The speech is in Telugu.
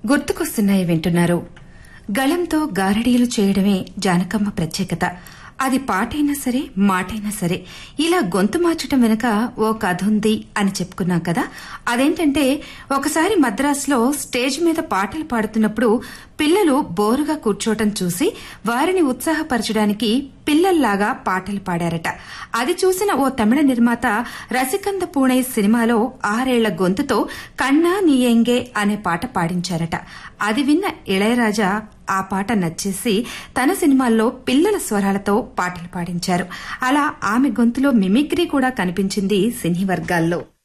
గుర్తుకొస్తున్నాయి వింటున్నారు గళంతో గారడీలు చేయడమే జానకమ్మ ప్రత్యేకత అది పాటైనా సరే మాటైనా సరే ఇలా గొంతు మార్చడం వెనుక ఓ కథ ఉంది అని చెప్పుకున్నాం కదా అదేంటంటే ఒకసారి మద్రాసులో స్టేజ్ మీద పాటలు పాడుతున్నప్పుడు పిల్లలు బోరుగా కూర్చోవటం చూసి వారిని ఉత్సాహపరచడానికి పిల్లల్లాగా పాటలు పాడారట అది చూసిన ఓ తమిళ నిర్మాత రసికంద పూణై సినిమాలో ఆరేళ్ల గొంతుతో కన్నా నీయంగే అనే పాట పాడించారట అది విన్న ఇళయరాజా ఆ పాట నచ్చేసి తన సినిమాల్లో పిల్లల స్వరాలతో పాటలు పాడించారు అలా ఆమె గొంతులో మిమిక్రీ కూడా కనిపించింది సినీ వర్గాల్లో